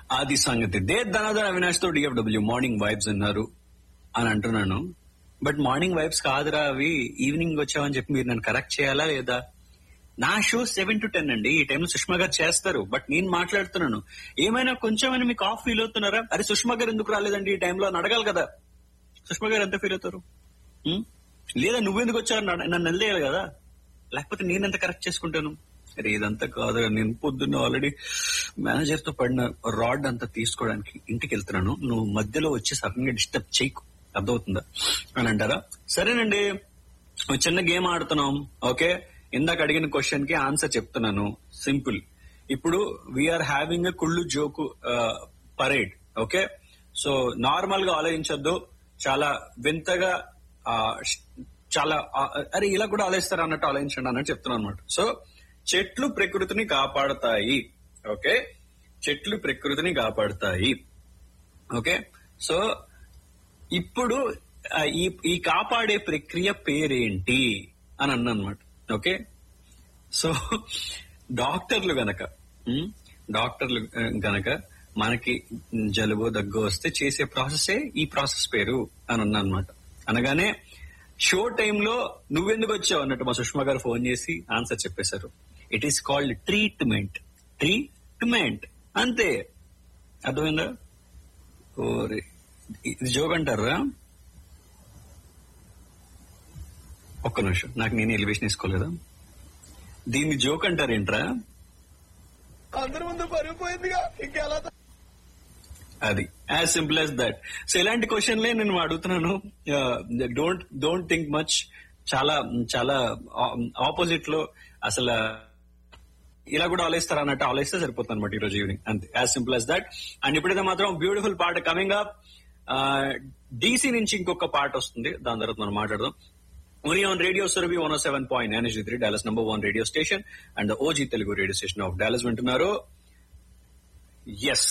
అది సంగతి దే ధనాధన అవినాష్ తో డిఎఫ్డబ్ల్యూ మార్నింగ్ వైబ్స్ అన్నారు అని అంటున్నాను బట్ మార్నింగ్ వైబ్స్ కాదురా అవి ఈవినింగ్ వచ్చావని చెప్పి మీరు నన్ను కరెక్ట్ చేయాలా లేదా నా షో సెవెన్ టు టెన్ అండి ఈ టైంలో సుష్మా గారు చేస్తారు బట్ నేను మాట్లాడుతున్నాను ఏమైనా కొంచెమైనా మీకు ఆఫ్ ఫీల్ అవుతున్నారా అరే సుష్మా గారు ఎందుకు రాలేదండి ఈ టైంలో అని అడగాలి కదా సుష్మా గారు ఎంత ఫీల్ అవుతారు ఉం? లేదా నువ్వెందుకు వచ్చావు నన్ను నన్ను నిలదేయాలి కదా లేకపోతే నేనెంత కరెక్ట్ చేసుకుంటాను అరే ఇదంతా కాదు నేను పొద్దున్న ఆల్రెడీ మేనేజర్ తో పడిన రాడ్ అంతా తీసుకోవడానికి ఇంటికి వెళ్తున్నాను నువ్వు మధ్యలో వచ్చి సడన్ గా డిస్టర్బ్ చేయకు అర్థమవుతుందా అని అంటారా సరేనండి ఒక చిన్న గేమ్ ఆడుతున్నాం ఓకే ఇందాక అడిగిన క్వశ్చన్ కి ఆన్సర్ చెప్తున్నాను సింపుల్ ఇప్పుడు వీఆర్ హ్యావింగ్ ఎ కుళ్ళు joke parade okay so normal గా ఆలోచించొద్దు చాలా వింతగా ఆ, చాలా ఆ, అరే ఇలా కూడా ఆలోచిస్తారు అన్నట్టు ఆలోచించండి అన్నట్టు చెప్తున్నాను అనమాట సో చెట్లు ప్రకృతిని కాపాడతాయి ఓకే చెట్లు ప్రకృతిని కాపాడతాయి ఓకే సో ఇప్పుడు ఆ, ఈ ఈ కాపాడే ప్రక్రియ పేరేంటి అని అన్న అనమాట ఓకే సో డాక్టర్లు గనక ఉమ్, డాక్టర్లు ఆ, గనక మనకి జలుబు దగ్గు వస్తే చేసే ప్రాసెసే ఈ ప్రాసెస్ పేరు అని అన్నా అనమాట అనగానే షో టైంలో నువ్వెందుకు వచ్చావు అన్నట్టు మా సుష్మా గారు ఫోన్ చేసి ఆన్సర్ చెప్పేశారు it is called treatment treatment అంతే అర్థమైందా ఓరే ఇది జోక్ అంటారా ఒక్క నిమిషం నాకు నేను ఎలివేషన్ వేసుకోలేదా దీన్ని జోక్ అంటారేంట్రా అందరి ముందు పరుగు పోయిందిగా ఇంకెలా అది as simple as that so ఇలాంటి క్వశ్చన్లే నేను అడుగుతున్నాను డోంట్ డోంట్ థింక్ మచ్ చాలా చాలా ఆపోజిట్ లో అసలు ఇలా కూడా ఆలోచిస్తారు అన్నట్టు ఆలోచిస్తే సరిపోతుంది అనమాట ఈరోజు ఈవినింగ్ అంతే as simple as that and ఇప్పుడైతే మాత్రం బ్యూటిఫుల్ పాట కమింగ్ అప్ డీసీ నుంచి ఇంకొక పాట వస్తుంది దాని తర్వాత మనం మాట్లాడదాం only on radio Surabhi one seven point nine three Dallas number one radio station and OG Telugu radio station of Dallas వింటున్నారు ఎస్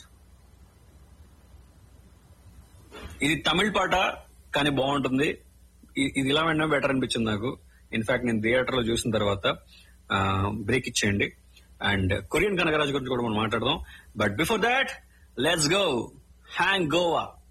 ఇది తమిళ పాట కానీ బాగుంటుంది ఇ- ఇది ఇలా వినడం బెటర్ అనిపించింది నాకు ఇన్ఫాక్ట్ నేను థియేటర్ లో చూసిన తర్వాత బ్రేక్ ఇచ్చేయండి అండ్ కొరియన్ కనగరాజ్ గురించి కూడా మనం మాట్లాడదాం but before that let's go hang Goa